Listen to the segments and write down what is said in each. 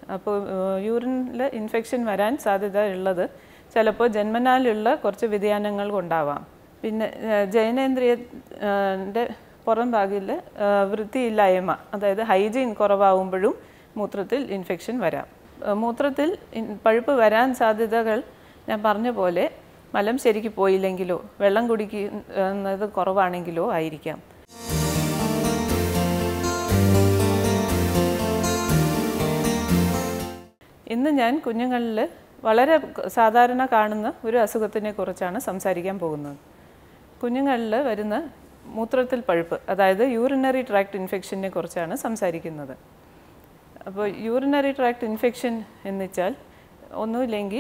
അപ്പോൾ യൂറിനിൽ ഇൻഫെക്ഷൻ വരാൻ സാധ്യത ഉള്ളത് ചിലപ്പോൾ ജന്മനാലുള്ള കുറച്ച് വ്യതിയാനങ്ങൾ കൊണ്ടാവാം പിന്നെ ഏഹ്, ജനനേന്ദ്രിയൻ്റെ പുറം ഭാഗിൽ വൃത്തിയില്ലായ്മ അതായത് ഹൈജീൻ കുറവാകുമ്പോഴും മൂത്രത്തിൽ ഇൻഫെക്ഷൻ വരാം ഏഹ്, മൂത്രത്തിൽ ഇൻ- പഴുപ്പ് വരാൻ സാധ്യതകൾ ഞാൻ പറഞ്ഞ പോലെ മലം ശരിക്ക് പോയില്ലെങ്കിലോ വെള്ളം കുടിക്കുന്നത് കുറവാണെങ്കിലോ ആയിരിക്കാം ഇന്ന് ഞാൻ കുഞ്ഞുങ്ങളിൽ വളരെ സാധാരണ കാണുന്ന ഒരു അസുഖത്തിനെ കുറിച്ചാണ് സംസാരിക്കാൻ പോകുന്നത് കുഞ്ഞുങ്ങളിൽ വരുന്ന മൂത്രത്തിൽ പഴുപ്പ് അതായത് യൂറിനറി ട്രാക്ട് ഇൻഫെക്ഷനെ കുറിച്ചാണ് സംസാരിക്കുന്നത് അപ്പോൾ യൂറിനറി ട്രാക്ട് ഇൻഫെക്ഷൻ എന്ന് വെച്ചാൽ ഒന്നുമില്ലെങ്കിൽ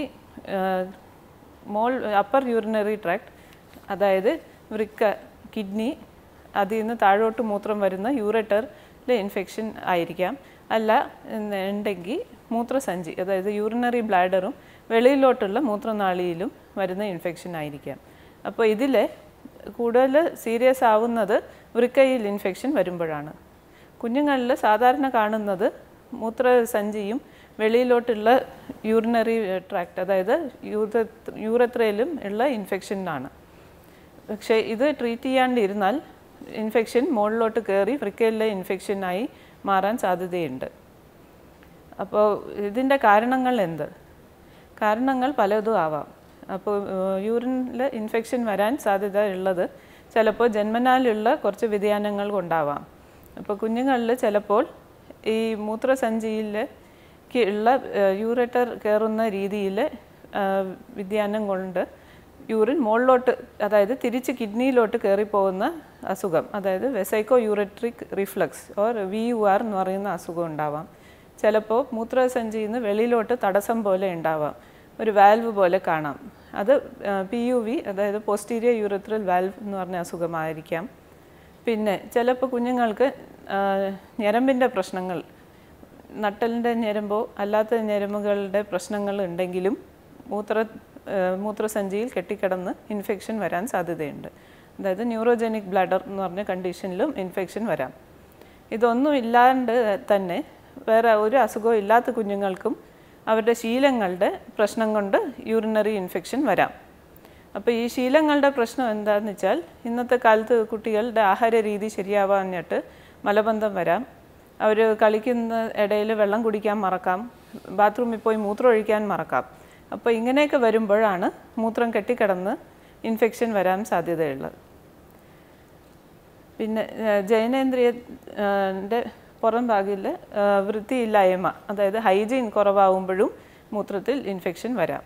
മോൾ അപ്പർ യൂറിനറി ട്രാക്ട് അതായത് വൃക്ക കിഡ്നി അതിൽ നിന്ന് താഴോട്ട് മൂത്രം വരുന്ന യൂറേറ്ററിലെ ഇൻഫെക്ഷൻ ആയിരിക്കാം അല്ല എന്ന് ഉണ്ടെങ്കിൽ മൂത്രസഞ്ചി അതായത് യൂറിനറി ബ്ലാഡറും വെളിയിലോട്ടുള്ള മൂത്രനാളിയിലും വരുന്ന ഇൻഫെക്ഷൻ ആയിരിക്കാം അപ്പോൾ ഇതിൽ കൂടുതൽ സീരിയസ് ആവുന്നത് വൃക്കയിൽ ഇൻഫെക്ഷൻ വരുമ്പോഴാണ് കുഞ്ഞുങ്ങളിൽ സാധാരണ കാണുന്നത് മൂത്രസഞ്ചിയും വെളിയിലോട്ടുള്ള യൂറിനറി ട്രാക്ട് അതായത് യൂറ യൂറത്രയിലും ഉള്ള ഇൻഫെക്ഷനാണ് പക്ഷേ ഇത് ട്രീറ്റ് ചെയ്യാണ്ടിരുന്നാൽ ഇൻഫെക്ഷൻ മുകളിലോട്ട് കയറി വൃക്കയിലെ ഇൻഫെക്ഷനായി മാറാൻ സാധ്യതയുണ്ട് അപ്പോൾ ഇതിൻ്റെ കാരണങ്ങൾ എന്ത് കാരണങ്ങൾ പലതും ആവാം അപ്പോൾ യൂറിനിൽ ഇൻഫെക്ഷൻ വരാൻ സാധ്യത ഉള്ളത് ചിലപ്പോൾ ജന്മനാലുള്ള കുറച്ച് വ്യതിയാനങ്ങൾ കൊണ്ടാവാം അപ്പോൾ കുഞ്ഞുങ്ങളിൽ ചിലപ്പോൾ ഈ മൂത്രസഞ്ചിയിൽ ഉള്ള യൂറേറ്റർ കയറുന്ന രീതിയിൽ വ്യതിയാനം കൊണ്ട് യൂറിൻ മുകളിലോട്ട് അതായത് തിരിച്ച് കിഡ്നിയിലോട്ട് കയറിപ്പോകുന്ന അസുഖം അതായത് vesico ureteric reflux or V U R എന്ന് പറയുന്ന അസുഖം ഉണ്ടാവാം ചിലപ്പോൾ മൂത്രസഞ്ചിയിൽ നിന്ന് വെളിയിലോട്ട് തടസ്സം പോലെ ഉണ്ടാവാം ഒരു വാൽവ് പോലെ കാണാം അത് പി യു വി അതായത് പോസ്റ്റീരിയർ യൂറത്രൽ വാൽവ് എന്ന് പറഞ്ഞ അസുഖമായിരിക്കാം പിന്നെ ചിലപ്പോൾ കുഞ്ഞുങ്ങൾക്ക് ഞരമ്പിൻ്റെ പ്രശ്നങ്ങൾ നട്ടലിൻ്റെ ഞരമ്പോ അല്ലാത്ത ഞരമ്പുകളുടെ പ്രശ്നങ്ങൾ ഉണ്ടെങ്കിലും മൂത്ര മൂത്രസഞ്ചിയിൽ കെട്ടിക്കിടന്ന് ഇൻഫെക്ഷൻ വരാൻ സാധ്യതയുണ്ട് അതായത് ന്യൂറോജനിക് ബ്ലഡർ എന്ന് പറഞ്ഞ കണ്ടീഷനിലും ഇൻഫെക്ഷൻ വരാം ഇതൊന്നും ഇല്ലാണ്ട് തന്നെ വേറെ ഒരു അസുഖവും ഇല്ലാത്ത കുഞ്ഞുങ്ങൾക്കും അവരുടെ ശീലങ്ങളുടെ പ്രശ്നം കൊണ്ട് യൂറിനറി ഇൻഫെക്ഷൻ വരാം അപ്പോൾ ഈ ശീലങ്ങളുടെ പ്രശ്നം എന്താണെന്ന് വെച്ചാൽ ഇന്നത്തെ കാലത്ത് കുട്ടികളുടെ ആഹാര രീതി ശരിയാവാഞ്ഞിട്ട് മലബന്ധം വരാം അവർ കളിക്കുന്ന ഇടയിൽ വെള്ളം കുടിക്കാൻ മറക്കാം ബാത്റൂമിൽ പോയി മൂത്രം ഒഴിക്കാൻ മറക്കാം അപ്പോൾ ഇങ്ങനെയൊക്കെ വരുമ്പോഴാണ് മൂത്രം കെട്ടിക്കിടന്ന് ഇൻഫെക്ഷൻ വരാൻ സാധ്യതയുള്ളത് പിന്നെ ജനനേന്ദ്രിയൻ്റെ പുറം ഭാഗിൽ വൃത്തിയില്ലായ്മ അതായത് ഹൈജീൻ കുറവാകുമ്പോഴും മൂത്രത്തിൽ ഇൻഫെക്ഷൻ വരാം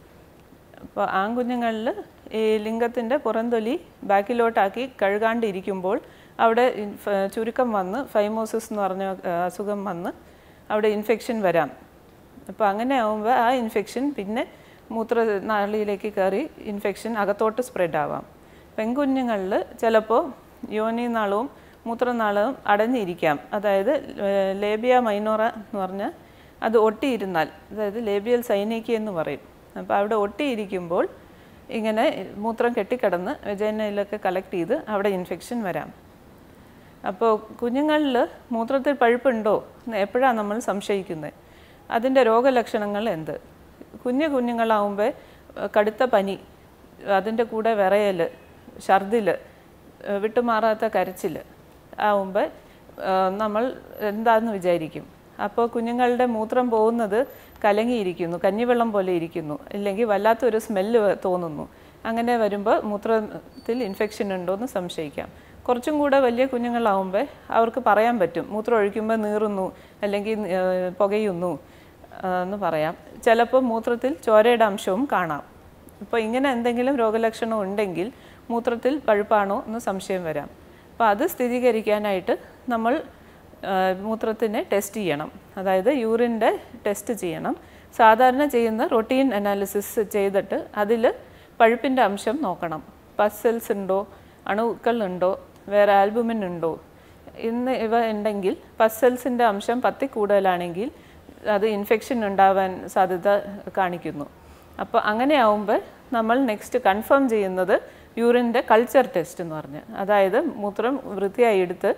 അപ്പോൾ ആൺകുഞ്ഞുങ്ങളിൽ ഈ ലിംഗത്തിൻ്റെ പുറംതൊലി ബാക്കിലോട്ടാക്കി കഴുകാണ്ടിരിക്കുമ്പോൾ അവിടെ ഇൻഫ- ചുരുക്കം വന്ന് ഫൈമോസിസ് എന്ന് പറഞ്ഞ ആ, അസുഖം വന്ന് അവിടെ ഇൻഫെക്ഷൻ വരാം അപ്പോൾ അങ്ങനെ ആകുമ്പോൾ ആ ഇൻഫെക്ഷൻ പിന്നെ മൂത്രനാളിയിലേക്ക് കയറി ഇൻഫെക്ഷൻ അകത്തോട്ട് സ്പ്രെഡ് ആവാം പെൺകുഞ്ഞുങ്ങളിൽ ചിലപ്പോൾ യോനിനാളവും മൂത്രനാളവും അടഞ്ഞിരിക്കാം അതായത് ലേബിയ മൈനോറ എന്ന് പറഞ്ഞാൽ അത് ഒട്ടിയിരുന്നാൽ അതായത് ലേബിയൽ സൈനിക എന്ന് പറയും അപ്പോൾ അവിടെ ഒട്ടിയിരിക്കുമ്പോൾ ഇങ്ങനെ മൂത്രം കെട്ടിക്കിടന്ന് വെജൈനയിലൊക്കെ കളക്ട് ചെയ്ത് അവിടെ ഇൻഫെക്ഷൻ വരാം അപ്പോൾ കുഞ്ഞുങ്ങളിൽ മൂത്രത്തിൽ പഴുപ്പുണ്ടോ എന്ന് എപ്പോഴാണ് നമ്മൾ സംശയിക്കുന്നത് അതിൻ്റെ രോഗലക്ഷണങ്ങൾ എന്ത് കുഞ്ഞു കുഞ്ഞുങ്ങളാവുമ്പോൾ കടുത്ത പനി അതിൻ്റെ കൂടെ വിറയൽ ഛർദിൽ വിട്ടുമാറാത്ത കരച്ചിൽ ആവുമ്പോൾ നമ്മൾ എന്താന്ന് വിചാരിക്കും അപ്പോൾ കുഞ്ഞുങ്ങളുടെ മൂത്രം പോകുന്നത് കലങ്ങിയിരിക്കുന്നു കഞ്ഞിവെള്ളം പോലെ ഇരിക്കുന്നു ഇല്ലെങ്കിൽ വല്ലാത്തൊരു സ്മെല്ല് തോന്നുന്നു അങ്ങനെ വരുമ്പോൾ മൂത്രത്തിൽ ഇൻഫെക്ഷൻ ഉണ്ടോ എന്ന് സംശയിക്കാം കുറച്ചും കൂടെ വലിയ കുഞ്ഞുങ്ങളാവുമ്പോൾ അവർക്ക് പറയാൻ പറ്റും മൂത്രം ഒഴിക്കുമ്പോൾ നീറുന്നു അല്ലെങ്കിൽ ഏഹ്, പുകയുന്നു ആ, എന്ന് പറയാം ചിലപ്പോൾ മൂത്രത്തിൽ ചോരയുടെ അംശവും കാണാം ഇപ്പോൾ ഇങ്ങനെ എന്തെങ്കിലും രോഗലക്ഷണം ഉണ്ടെങ്കിൽ മൂത്രത്തിൽ പഴുപ്പാണോ എന്ന് സംശയം വരാം അപ്പോൾ അത് സ്ഥിരീകരിക്കാനായിട്ട് നമ്മൾ ആ, മൂത്രത്തിനെ ടെസ്റ്റ് ചെയ്യണം അതായത് യൂറിൻ്റെ ടെസ്റ്റ് ചെയ്യണം സാധാരണ ചെയ്യുന്ന റൊട്ടീൻ അനാലിസിസ് ചെയ്തിട്ട് അതിൽ പഴുപ്പിൻ്റെ അംശം നോക്കണം പസ് സെൽസ് ഉണ്ടോ അണുക്കൾ ഉണ്ടോ വേറെ ആൽബുമിൻ ഉണ്ടോ ഇന്ന് ഇവ ഉണ്ടെങ്കിൽ പസ് സെൽസിൻ്റെ അംശം പത്തിൽ കൂടുതലാണെങ്കിൽ അത് ഇൻഫെക്ഷൻ ഉണ്ടാവാൻ സാധ്യത കാണിക്കുന്നു അപ്പോൾ അങ്ങനെ ആവുമ്പോൾ നമ്മൾ നെക്സ്റ്റ് കൺഫേം ചെയ്യുന്നത് യൂറിൻ്റെ കൾച്ചർ ടെസ്റ്റ് എന്ന് പറഞ്ഞ് അതായത് മൂത്രം വൃത്തിയായി എടുത്ത്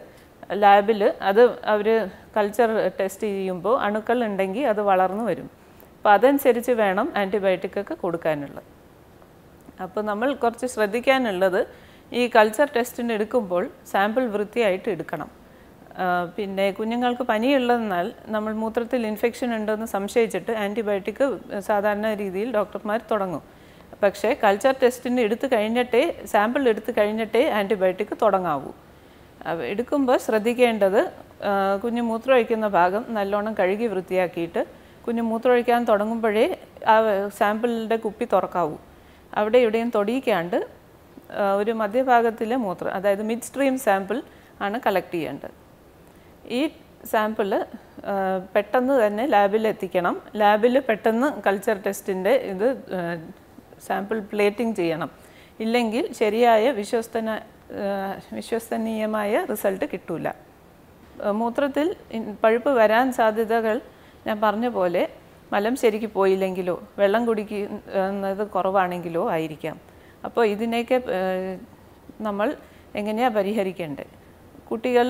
ലാബിൽ അത് അവർ കൾച്ചർ ടെസ്റ്റ് ചെയ്യുമ്പോൾ അണുക്കൾ ഉണ്ടെങ്കിൽ അത് വളർന്നു വരും അപ്പോൾ അതനുസരിച്ച് വേണം ആൻറ്റിബയോട്ടിക് ഒക്കെ കൊടുക്കാനുള്ളത് അപ്പോൾ നമ്മൾ കുറച്ച് ശ്രദ്ധിക്കാനുള്ളത് ഈ കൾച്ചർ ടെസ്റ്റിന് എടുക്കുമ്പോൾ സാമ്പിൾ വൃത്തിയായിട്ട് എടുക്കണം ആ, പിന്നെ കുഞ്ഞുങ്ങൾക്ക് പനിയുള്ളതിനാൽ നമ്മൾ മൂത്രത്തിൽ ഇൻഫെക്ഷൻ ഉണ്ടെന്ന് സംശയിച്ചിട്ട് ആൻറ്റിബയോട്ടിക് സാധാരണ രീതിയിൽ ഡോക്ടർമാർ തുടങ്ങും പക്ഷേ കൾച്ചർ ടെസ്റ്റിന് എടുത്തു കഴിഞ്ഞിട്ടേ സാമ്പിൾ എടുത്തു കഴിഞ്ഞിട്ടേ ആൻറ്റിബയോട്ടിക് തുടങ്ങാവൂ അവ എടുക്കുമ്പോൾ ശ്രദ്ധിക്കേണ്ടത് ആ, കുഞ്ഞ് മൂത്രമൊഴിക്കുന്ന ഭാഗം നല്ലോണം കഴുകി വൃത്തിയാക്കിയിട്ട് കുഞ്ഞ് മൂത്രമൊഴിക്കാൻ തുടങ്ങുമ്പോഴേ ആ സാമ്പിളിൻ്റെ കുപ്പി തുറക്കാവൂ അവിടെ ഇവിടെയും തൊടിയിക്കാണ്ട് ആ, ഒരു മധ്യഭാഗത്തിലെ മൂത്രം അതായത് മിഡ് സ്ട്രീം സാമ്പിൾ ആണ് കളക്ട് ചെയ്യേണ്ടത് ഈ സാമ്പിള് പെട്ടെന്ന് തന്നെ ലാബിൽ എത്തിക്കണം ലാബിൽ പെട്ടെന്ന് കൾച്ചർ ടെസ്റ്റിൻ്റെ ഇത് സാമ്പിൾ പ്ലേറ്റിംഗ് ചെയ്യണം ഇല്ലെങ്കിൽ ശരിയായ വിശ്വസ്തന ആ, വിശ്വസനീയമായ റിസൾട്ട് കിട്ടൂല ആ, മൂത്രത്തിൽ ഇൻ- പഴുപ്പ് വരാൻ സാധ്യതകൾ ഞാൻ പറഞ്ഞ പോലെ മലം ശരിക്ക് പോയില്ലെങ്കിലോ വെള്ളം കുടിക്കുന്നത് കുറവാണെങ്കിലോ ആയിരിക്കാം അപ്പോൾ ഇതിനെയൊക്കെ ആ, നമ്മൾ എങ്ങനെയാണ് പരിഹരിക്കേണ്ടത് കുട്ടികൾ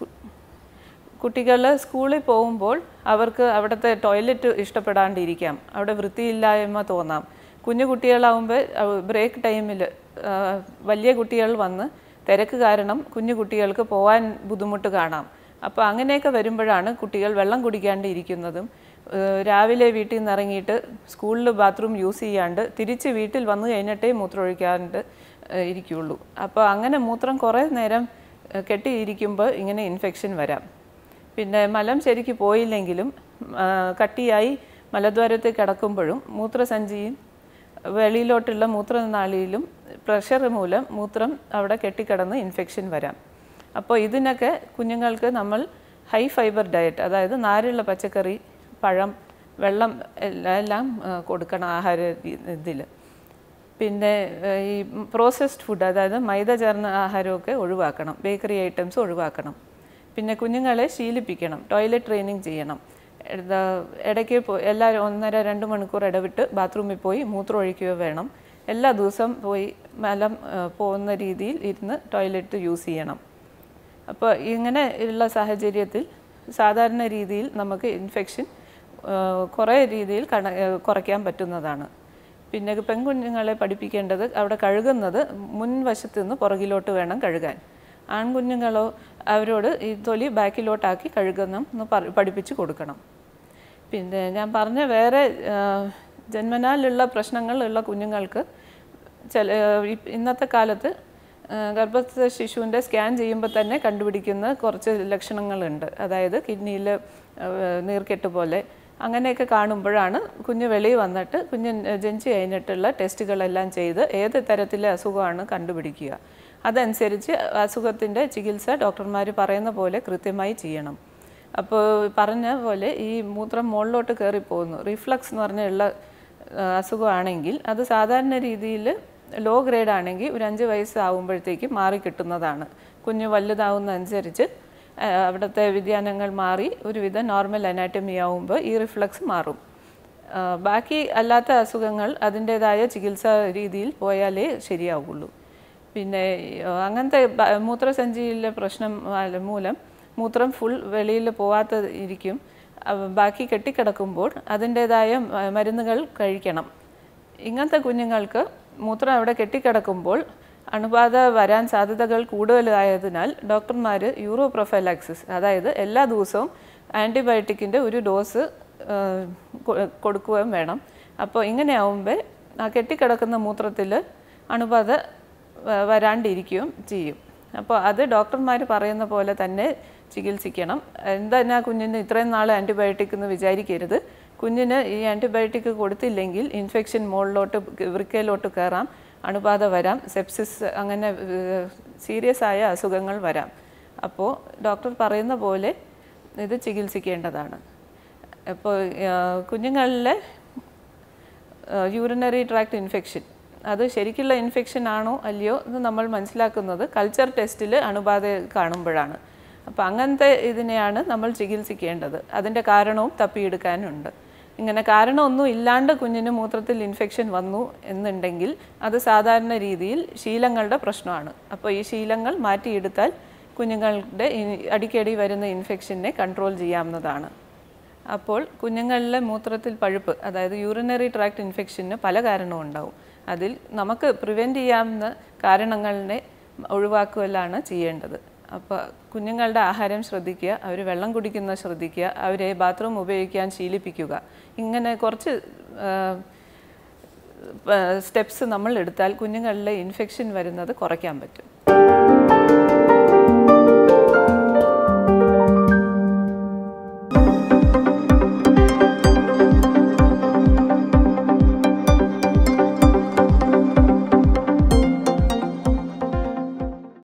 കുട്ടികൾ സ്കൂളിൽ പോകുമ്പോൾ അവർക്ക് അവിടുത്തെ ടോയ്ലറ്റ് ഇഷ്ടപ്പെടാണ്ടിരിക്കാം അവിടെ വൃത്തിയില്ലായ്മ തോന്നാം കുഞ്ഞു കുട്ടികളാവുമ്പോൾ ബ്രേക്ക് ടൈമിൽ വലിയ കുട്ടികൾ വന്ന് തിരക്ക് കാരണം കുഞ്ഞു കുട്ടികൾക്ക് പോകാൻ ബുദ്ധിമുട്ട് കാണാം അപ്പോൾ അങ്ങനെയൊക്കെ വരുമ്പോഴാണ് കുട്ടികൾ വെള്ളം കുടിക്കാണ്ട് ഇരിക്കുന്നതും ഏഹ് രാവിലെ വീട്ടിൽ നിന്ന് ഇറങ്ങിയിട്ട് സ്കൂളിൽ ബാത്റൂം യൂസ് ചെയ്യാണ്ട് തിരിച്ച് വീട്ടിൽ വന്നു കഴിഞ്ഞിട്ടേ മൂത്രം ഒഴിക്കാണ്ട് ഏഹ് ഇരിക്കുകയുള്ളൂ അപ്പോൾ അങ്ങനെ മൂത്രം കുറേ നേരം ഏഹ് കെട്ടിയിരിക്കുമ്പോൾ ഇങ്ങനെ ഇൻഫെക്ഷൻ വരാം പിന്നെ മലം ശരിക്ക് പോയില്ലെങ്കിലും ആ, കട്ടിയായി മലദ്വാരത്തിൽ കിടക്കുമ്പോഴും മൂത്രസഞ്ചിയും വെളിയിലോട്ടുള്ള മൂത്രനാളിയിലും പ്രഷർ മൂലം മൂത്രം അവിടെ കെട്ടിക്കിടന്ന് ഇൻഫെക്ഷൻ വരാം അപ്പോൾ ഇതിനൊക്കെ കുഞ്ഞുങ്ങൾക്ക് നമ്മൾ ഹൈ ഫൈബർ ഡയറ്റ് അതായത് നാരുള്ള പച്ചക്കറി പഴം വെള്ളം എല്ലാം എല്ലാം ആ, കൊടുക്കണം ആഹാര ഇതിൽ പിന്നെ ഏഹ്, ഈ പ്രോസസ്ഡ് ഫുഡ് അതായത് മൈദ ചേർന്ന ആഹാരമൊക്കെ ഒഴിവാക്കണം ബേക്കറി ഐറ്റംസ് ഒഴിവാക്കണം പിന്നെ കുഞ്ഞുങ്ങളെ ശീലിപ്പിക്കണം ടോയ്ലറ്റ് ട്രെയിനിങ് ചെയ്യണം എന്താ ഇടയ്ക്ക് പോ എല്ലാവരും ഒന്നര രണ്ട് മണിക്കൂർ ഇടവിട്ട് ബാത്റൂമിൽ പോയി മൂത്രം ഒഴിക്കുകയോ വേണം എല്ലാ ദിവസം പോയി മലം ഏഹ്, പോകുന്ന രീതിയിൽ ഇരുന്ന് ടോയ്ലറ്റ് യൂസ് ചെയ്യണം അപ്പോൾ ഇങ്ങനെ ഉള്ള സാഹചര്യത്തിൽ സാധാരണ രീതിയിൽ നമുക്ക് ഇൻഫെക്ഷൻ കുറേ രീതിയിൽ കണ ഏഹ് കുറയ്ക്കാൻ പറ്റുന്നതാണ് പിന്നെ പെൺകുഞ്ഞുങ്ങളെ പഠിപ്പിക്കേണ്ടത് അവിടെ കഴുകുന്നത് മുൻവശത്ത് നിന്ന് പുറകിലോട്ട് വേണം കഴുകാൻ ആൺകുഞ്ഞുങ്ങളോ അവരോട് ഈ തൊലി ബാക്കിലോട്ടാക്കി കഴുകുന്ന എന്ന് പറ- പഠിപ്പിച്ച് കൊടുക്കണം പിന്നെ ഞാൻ പറഞ്ഞ വേറെ ആ, ജന്മനാലുള്ള പ്രശ്നങ്ങളുള്ള കുഞ്ഞുങ്ങൾക്ക് ചില ഇ- ഇന്നത്തെ കാലത്ത് ആ, ഗർഭസ്ഥ ശിശുവിൻ്റെ സ്കാൻ ചെയ്യുമ്പോൾ തന്നെ കണ്ടുപിടിക്കുന്ന കുറച്ച് ലക്ഷണങ്ങളുണ്ട് അതായത് കിഡ്നിയിൽ നീർക്കെട്ട് പോലെ അങ്ങനെയൊക്കെ കാണുമ്പോഴാണ് കുഞ്ഞ് വെളിയിൽ വന്നിട്ട് കുഞ്ഞ് ജനിച്ചു കഴിഞ്ഞിട്ടുള്ള ടെസ്റ്റുകളെല്ലാം ചെയ്ത് ഏത് തരത്തിലെ അസുഖമാണ് കണ്ടുപിടിക്കുക അതനുസരിച്ച് അസുഖത്തിൻ്റെ ചികിത്സ ഡോക്ടർമാർ പറയുന്ന പോലെ കൃത്യമായി ചെയ്യണം അപ്പോൾ പറഞ്ഞ പോലെ ഈ മൂത്രം മുകളിലോട്ട് കയറിപ്പോകുന്നു റിഫ്ലക്സ് എന്ന് പറഞ്ഞുള്ള ആ, അസുഖമാണെങ്കിൽ അത് സാധാരണ രീതിയിൽ ലോ ഗ്രേഡ് ആണെങ്കിൽ ഒരു അഞ്ച് വയസ്സാവുമ്പോഴത്തേക്ക് മാറി കിട്ടുന്നതാണ് കുഞ്ഞ് വലുതാവുന്നതനുസരിച്ച് ആ, അവിടുത്തെ വ്യതിയാനങ്ങൾ മാറി ഒരുവിധം നോർമൽ അനാറ്റമി ആവുമ്പോൾ ഈ റിഫ്ലക്സ് മാറും ആ, ബാക്കി അല്ലാത്ത അസുഖങ്ങൾ അതിൻ്റേതായ ചികിത്സാ രീതിയിൽ പോയാലേ ശരിയാവുള്ളൂ പിന്നെ ആ, അങ്ങനത്തെ ബ- മൂത്രസഞ്ചിയിലെ പ്രശ്നം ആ- മൂലം മൂത്രം ഫുൾ വെളിയിൽ പോവാത്ത ഇരിക്കും അവ- ബാക്കി കെട്ടിക്കിടക്കുമ്പോൾ അതിൻ്റേതായ മ- മരുന്നുകൾ കഴിക്കണം ഇങ്ങനത്തെ കുഞ്ഞുങ്ങൾക്ക് മൂത്രം അവിടെ കെട്ടിക്കിടക്കുമ്പോൾ അണുബാധ വരാൻ സാധ്യതകൾ കൂടുതലായതിനാൽ ഡോക്ടർമാർ യൂറോ പ്രൊഫൈലാക്സിസ് അതായത് എല്ലാ ദിവസവും ആൻറ്റിബയോട്ടിക്കിൻ്റെ ഒരു ഡോസ് ആ, കൊ- കൊടുക്കുകയും വേണം അപ്പോൾ ഇങ്ങനെ ആവുമ്പോൾ ആ കെട്ടിക്കിടക്കുന്ന മൂത്രത്തിൽ അണുബാധ വ- വരാണ്ടിരിക്കുകയും ചെയ്യും അപ്പോൾ അത് ഡോക്ടർമാർ പറയുന്ന പോലെ തന്നെ ചികിത്സിക്കണം എന്താ കുഞ്ഞിന് ഇത്രയും നാൾ ആൻറ്റിബയോട്ടിക് എന്ന് വിചാരിക്കരുത് കുഞ്ഞിന് ഈ ആൻറ്റിബയോട്ടിക് കൊടുത്തില്ലെങ്കിൽ ഇൻഫെക്ഷൻ മുകളിലോട്ട് വൃക്കയിലോട്ട് കയറാം അണുബാധ വരാം സെപ്സിസ് അങ്ങനെ സീരിയസ് ആയ അസുഖങ്ങൾ വരാം അപ്പോൾ ഡോക്ടർ പറയുന്ന പോലെ ഇത് ചികിത്സിക്കേണ്ടതാണ് അപ്പോൾ കുഞ്ഞുങ്ങളിലെ യൂറിനറി ട്രാക്ട് ഇൻഫെക്ഷൻ അത് ശരിക്കുള്ള ഇൻഫെക്ഷൻ ആണോ അല്ലയോ എന്ന് നമ്മൾ മനസ്സിലാക്കുന്നത് കൾച്ചർ ടെസ്റ്റിൽ അണുബാധ കാണുമ്പോഴാണ് അപ്പോൾ അങ്ങനത്തെ ഇതിനെയാണ് നമ്മൾ ചികിത്സിക്കേണ്ടത് അതിൻ്റെ കാരണവും തപ്പിയെടുക്കാനുണ്ട് ഇങ്ങനെ കാരണമൊന്നും ഇല്ലാണ്ട് കുഞ്ഞിന് മൂത്രത്തിൽ ഇൻഫെക്ഷൻ വന്നു എന്നുണ്ടെങ്കിൽ അത് സാധാരണ രീതിയിൽ ശീലങ്ങളുടെ പ്രശ്നമാണ് അപ്പോൾ ഈ ശീലങ്ങൾ മാറ്റിയെടുത്താൽ കുഞ്ഞുങ്ങളുടെ ഇ- അടിക്കടി വരുന്ന ഇൻഫെക്ഷനെ കൺട്രോൾ ചെയ്യാവുന്നതാണ് അപ്പോൾ കുഞ്ഞുങ്ങളിലെ മൂത്രത്തിൽ പഴുപ്പ് അതായത് യൂറിനറി ട്രാക്ട് ഇൻഫെക്ഷന് പല കാരണവും ഉണ്ടാവും അതിൽ നമുക്ക് പ്രിവെൻറ്റ് ചെയ്യാവുന്ന കാരണങ്ങളിനെ ഒഴിവാക്കുകയാണ് ചെയ്യേണ്ടത് അപ്പോൾ കുഞ്ഞുങ്ങളുടെ ആഹാരം ശ്രദ്ധിക്കുക അവർ വെള്ളം കുടിക്കുന്നത് ശ്രദ്ധിക്കുക അവരെ ബാത്റൂം ഉപയോഗിക്കാൻ ശീലിപ്പിക്കുക ഇങ്ങനെ കുറച്ച് സ്റ്റെപ്സ് നമ്മൾ എടുത്താൽ കുഞ്ഞുങ്ങളിലെ ഇൻഫെക്ഷൻ വരുന്നത് കുറയ്ക്കാൻ പറ്റും